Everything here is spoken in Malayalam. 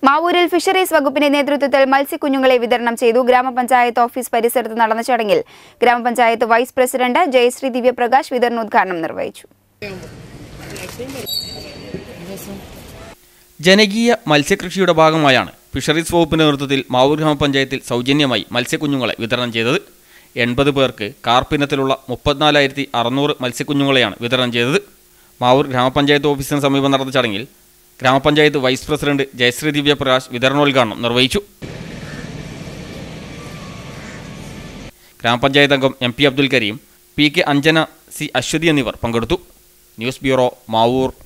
മാവൂരിൽ ഫിഷറീസ് വകുപ്പിന്റെ നേതൃത്വത്തിൽ മത്സ്യക്കുഞ്ഞുങ്ങളെ വിതരണം ചെയ്തു ഗ്രാമപഞ്ചായത്ത് ഓഫീസ് പരിസരത്ത് നടന്ന ചടങ്ങിൽ ഗ്രാമപഞ്ചായത്ത് വൈസ് പ്രസിഡന്റ് ജയശ്രീ ദിവ്യപ്രകാശ് വിതരണോദ്ഘാടനം നിർവഹിച്ചു ജനകീയ മത്സ്യകൃഷിയുടെ ഭാഗമായാണ് ഫിഷറീസ് വകുപ്പിന്റെ നേതൃത്വത്തിൽ മാവൂർ ഗ്രാമപഞ്ചായത്തിൽ സൗജന്യമായി മത്സ്യക്കുഞ്ഞുങ്ങളെ വിതരണം ചെയ്തത് എൺപത് പേർക്ക് കാർപ്പിനത്തിലുള്ള മുപ്പത്തിനാലായിരത്തി അറുന്നൂറ് മത്സ്യക്കുഞ്ഞുങ്ങളെയാണ് വിതരണം ചെയ്തത് മാവൂർ ഗ്രാമപഞ്ചായത്ത് ഓഫീസിന് സമീപം നടന്ന ചടങ്ങിൽ ഗ്രാമപഞ്ചായത്ത് വൈസ് പ്രസിഡന്റ് ജയശ്രീ ദിവ്യപ്രകാശ് വിതരണോദ്ഘാടനം നിർവഹിച്ചു ഗ്രാമപഞ്ചായത്ത് അംഗം M P Abdul Kareem P K Anjana C Ashwathi എന്നിവർ പങ്കെടുത്തു ന്യൂസ് ബ്യൂറോ മാവൂർ